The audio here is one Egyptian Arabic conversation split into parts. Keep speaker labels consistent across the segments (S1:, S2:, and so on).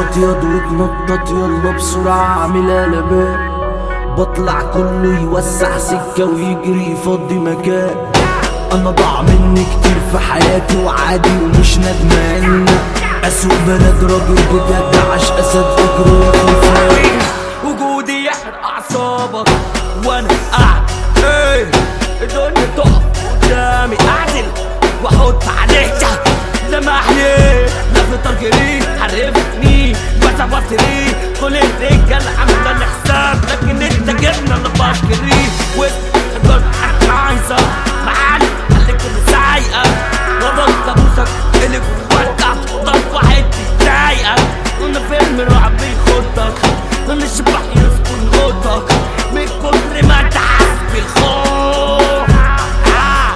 S1: اصوات ياض وتنطط يلا بسرعة اعمل قلبان بطلع كله يوسع سكة ويجري يفضي مكان انا ضاع مني كتير في حياتي وعادي ومش ندمان اسوق بلد راجل بجد عاش اسد اجري وخلفان
S2: وجودي يحرق اعصابك وانا قاعد ايه الدنيا تقف قدامي اعدل واحط عليها لمحني لفت الجري حرفتني بس بطري كل الرجال عامله الحساب لكن انت جبنا اللي بشكري وقلت انا عايزه معاك خليك اللي سايقه وضلت ابوسك اللي جواك ضل واحد ضايقك كنا فيلم رعب بيخضك كنا شبح يسكن اوضتك من كتر ما انت حاسس بالخوف آه.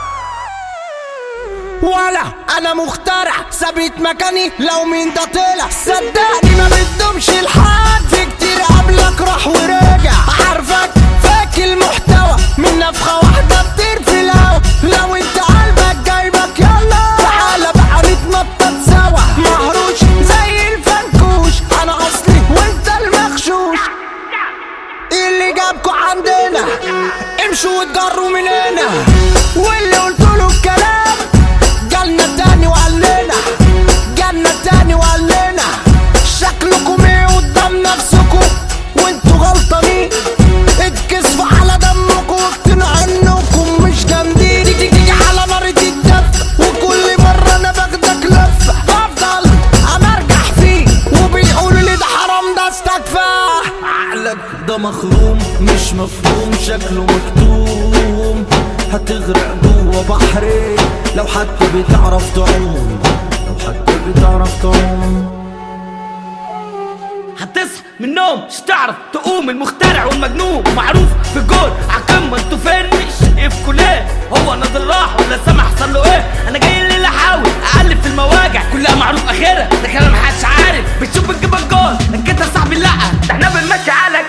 S3: ولا انا مخترع ثابت مكاني لو مين ده طلع صدقني ما بتدومش لحد في كتير قبلك راح ورجع عارفك فاك المحتوى من نفخة واحدة بطير في الهوا لو انت قلبك جايبك يلا تعالى بقى نتنطط سوا مهروش زي الفنكوش انا اصلي وانت المغشوش ايه اللي جابكوا عندنا امشوا واتجروا من هنا واللي قلتله الكلام جالنا تاني وقال لنا جالنا تاني وقال لنا شكلكم ايه قدام نفسكم وانتوا غلطانين اتكسفوا على دمكم واقتنعوا انكم مش جامدين تيجي تيجي على نار الدف وكل مرة انا باخدك لفة بفضل امرجح فيه وبيقولوا لي ده حرام ده استكفى
S1: عقلك ده مخروم مش مفهوم شكله مكتوم هتغرق جوه بحري لو حتى بتعرف تعوم لو حتى بتعرف تعوم
S2: هتصحى من النوم مش تعرف تقوم المخترع والمجنون معروف في الجول عالقمة انتوا فين مش في كليه هو نازل راح ولا سامع حصل له ايه انا جاي الليل احاول اقلب في المواجع كلها معروف اخرها ده كلام محدش عارف بتشوف بتجيب الجول لكن انت صاحبي لا ده احنا بنمشي على